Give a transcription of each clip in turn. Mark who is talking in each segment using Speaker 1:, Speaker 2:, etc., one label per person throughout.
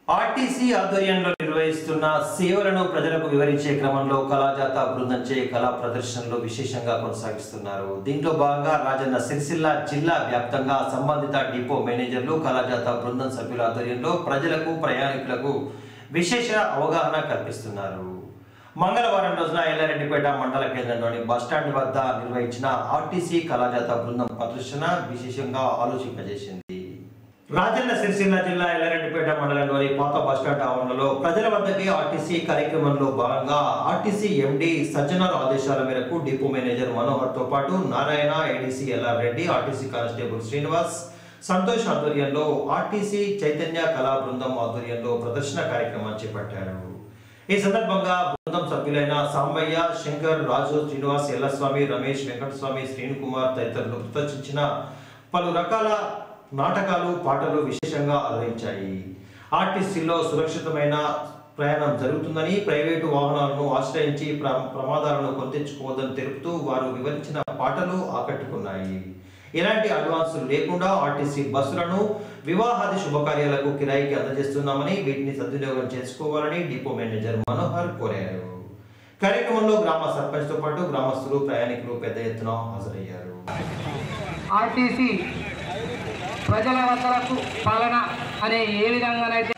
Speaker 1: RTC ఆధ్వర్యంలో నిర్వహిస్తున్న సేవలను ప్రజలకు వివరించే క్రమంలో కళాజాత బృందంచే కళా ప్రదర్శనలు విశేషంగా కొనసాగిస్తున్నారు దీంట్లో భాగంగా రాజన్న సిరిసిల్ల జిల్లా వ్యాప్తంగా సంబంధిత డిపో మేనేజర్లు కళాజాత బృందం సభ్యుల ఆధ్వర్యంలో ప్రజలకు ప్రయాణికులకు విశేష అవగాహన కల్పిస్తున్నారు మంగళవారం రోజున ఎల్లారెడ్డిపేట మండల కేంద్రంలోని బస్టాండ్ వద్ద నిర్వహించిన ఆర్టీసీ కళాజాత బృందం ప్రదర్శన విశేషంగా ఆలోచింపజేసింది రాజన్న సిరిసిల్ల జిల్లా ఎల్లారెడ్డిపేట మండలంలోని పాత బస్టాండ్ ఆవరణలో ప్రజల వద్దకి ఆర్టీసీ కార్యక్రమంలో భాగంగా ఆర్టీసీ ఎండి సజ్జనార్ ఆదేశాల మేరకు డిపో మేనేజర్ మనోహర్ తో పాటు Narayana ADC LR Reddy RTC constable Srinivas Santosh ఆధ్వర్యంలో ఆర్టీసీ చైతన్య కళా బృందం ఆధ్వర్యంలో ప్రదర్శన కార్యక్రమాన్ని చేపట్టారు ఈ సందర్భంగా బృందం సభ్యులైన సాంబయ్య శంకర్ రాజు శ్రీనివాస్ ఎల్లస్వామి రమేష్ వెంకటస్వామి శ్రీను కుమార్ తదితరులు ప్రదర్శించిన పలు రకాల నాటకాలు పాటలు విశేషంగా అలరించాయి ఆర్టీసీలో సురక్షితమైన ప్రయాణం జరుగుతుందని ప్రైవేటు వాహనాలను ఆశ్రయించి ప్ర ప్రమాదాలను కొనతెచ్చుకోవద్దని తెలుపుతూ వారు వివరించిన పాటలు ఆకట్టుకున్నాయి ఎలాంటి అడ్వాన్సులు లేకుండా ఆర్టీసీ బస్సులను వివాహాది శుభకార్యాలకు కిరాయికి అందజేస్తున్నామని వీటిని సద్వినియోగం చేసుకోవాలని డిపో మేనేజర్ మనోహర్ కోరారు కార్యక్రమంలో గ్రామ సర్పంచ్తో పాటు గ్రామస్తులు ప్రయాణికులు పెద్ద ఎత్తున హాజరయ్యారు
Speaker 2: ఆర్టీసీ ప్రజల వద్దలకు పాలన అనే ఏ విధంగానైతే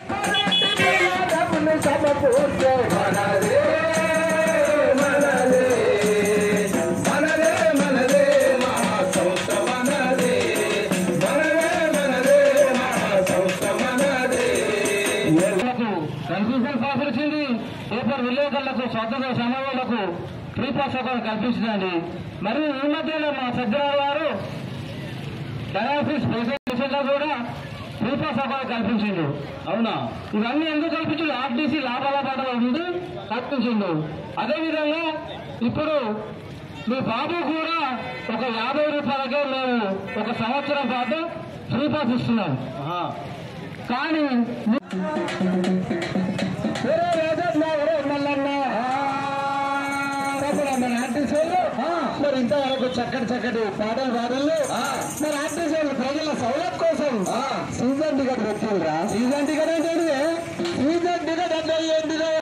Speaker 3: లకు కన్ఫ్యూజన్ పాస్ వచ్చింది పేపర్ విలేకరులకు స్వతంత్ర సమవాళ్లకు ఫ్రీ పాస్ ఒకటి కల్పించిందండి మరియు ఈ మధ్యలో మా సజ్జరావు గారు డయాఫిస్ ప్రెసెంటేషన్ లో కూడా ఫ్రీ పాస్ ఒకటి కల్పించిండు అవునా ఇవన్నీ ఎందుకు కల్పించిండు ఆర్టీసీ లాభాల పాటలో ఉండి కల్పించిండు అదేవిధంగా ఇప్పుడు మీ బాబు కూడా ఒక యాభై రూపాయలకే మేము ఒక సంవత్సరం పాటు ఫ్రీ పాస్ ఇస్తున్నాం కానీ ఒరే రాజన్న, ఒరే మల్లన్న, ఆ, తప్పురా మన ఆర్టీసీ వాళ్ళు, ఆ, మరి ఇంతవరకు చక్కటి చక్కటి పాటలు పాటలు మరి ఆర్టీసీ వాళ్ళు ప్రజల సౌలభ్యం కోసం సీజన్ టికెట్ పెట్టిండ్రా సీజన్ టికెట్ ఏంటంటే